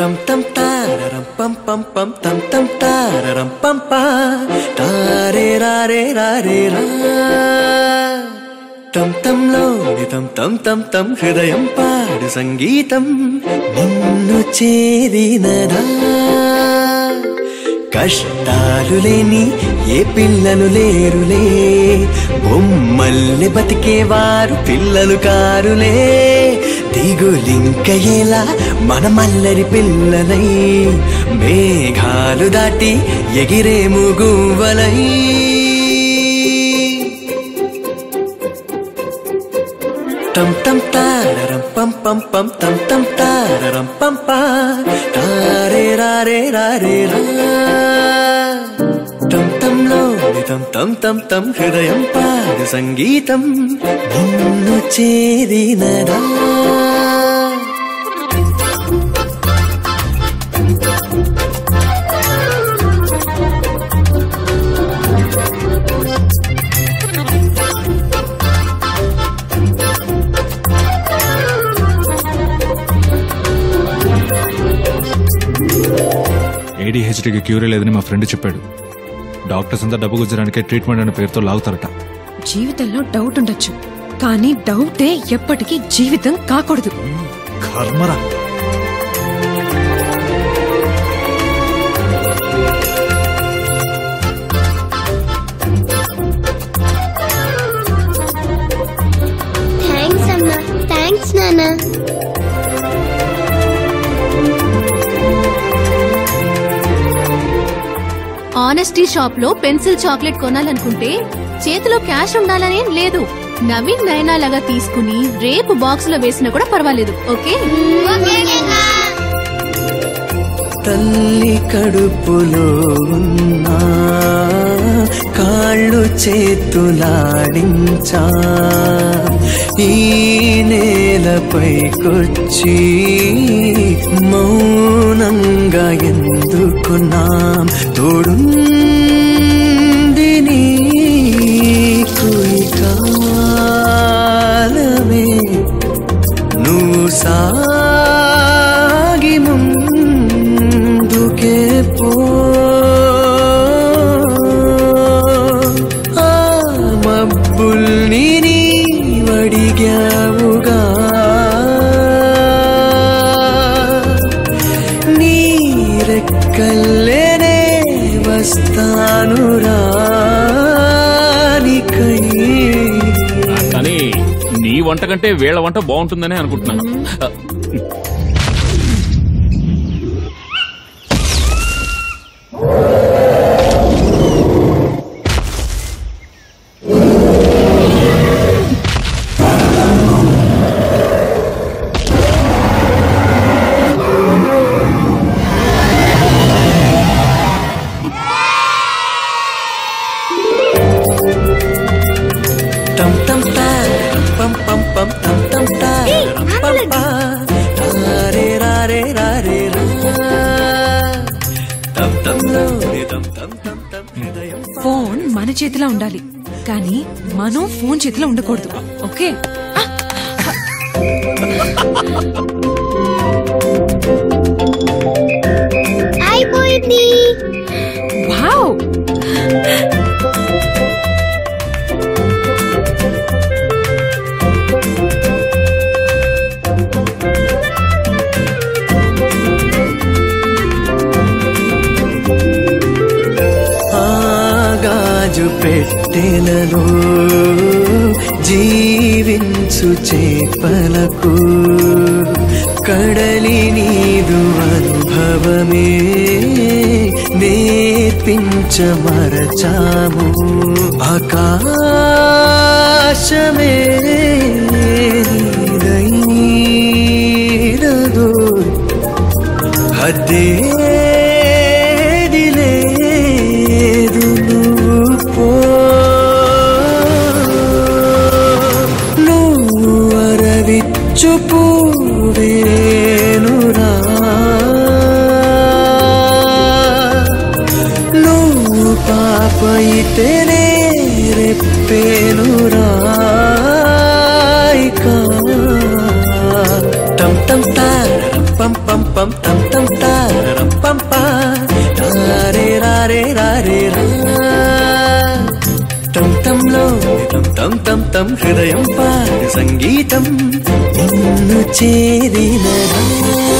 టం టం తారరం పం పం పం తం తం తారరం పం పా తారే రారే రారే రా టం టంలో తం తం తం తం హృదయం పాడు సంగీతం నిన్ను చేరినదా కష్టాలు లేని ఏ పిల్లలు లేరులే బొమ్మల్ని బతికేవారు పిల్లలు కారులే దిగులింక ఎలా మన మల్లరి పిల్లలై మేఘాలు దాటి ఎగిరేము గువ్వలై టం టం తారరం పం పం పం తం తం తారరం పం పా తారే రారే రారే రా టం టంలో తం తం తం తం హృదయం పాడు సంగీతం నిన్ను చేరినదా ఏడీహెచ్డీకి క్యూరే లేదని మా ఫ్రెండ్ చెప్పాడు డాక్టర్స్ అంతా డబ్బు గుజ్జరానికే ట్రీట్మెంట్ అనే పేరుతో లాగుతారట జీవితంలో డౌట్ ఉండొచ్చు కానీ డౌటే ఎప్పటికీ జీవితం కాకూడదు కర్మరా థ్యాంక్స్ అమ్మా థ్యాంక్స్ నాన్న ఆనెస్టీ షాప్ లో పెన్సిల్ చాక్లెట్ కొనాలనుకుంటే చేతిలో క్యాష్ ఉండాలనేం లేదు నవీన్ నయనా లాగా తీసుకుని రేపు బాక్స్ లో వేసినా కూడా పర్వాలేదు ఓకే తల్లి కడుపులో ఉన్నా కాళ్ళు చేతులాడించా ఈ నేలపైకొచ్చి మౌనంగా ఎందుకున్నాం తోడుంది నీకు ఈ కాలమే నువ్వు సాగి ముందుకే పో ఆ మబ్బుల్ని నీవడిగావుగా నీరెక్కల్లేనే వస్తాను రానికై కానీ నీ వంట కంటే వీళ్ళ వంట బాగుంటుందని అనుకుంటున్నాను టం టం తారరం పం పం పం టం టం తారరం పం పా తారే రారే రారే రా టం టంలో టం టం టం టం హృదయం ఫోన్ మన చేతిలో ఉండాలి కానీ మనం ఫోన్ చేతిలో ఉండకూడదు ఓకే అయిపోయింది వావ్ ఆగాజు పెట్టెలలో జీవించు చేపలకు కడలి నీదు అనుభవమే నేర్పించమరచాము ఆకాశమే నీదైనదో హద్దేది లేదు నువ్వు పో నువ్వు అరవిచ్చు పూవేనురా నువ్వు పాప అయితేనే రెప్పేనురా ఇక టం టం తారరం పం పం పం టం టం జీవితంలో తం తం తం తం హృదయం పాడు సంగీతం నిన్ను చేరిన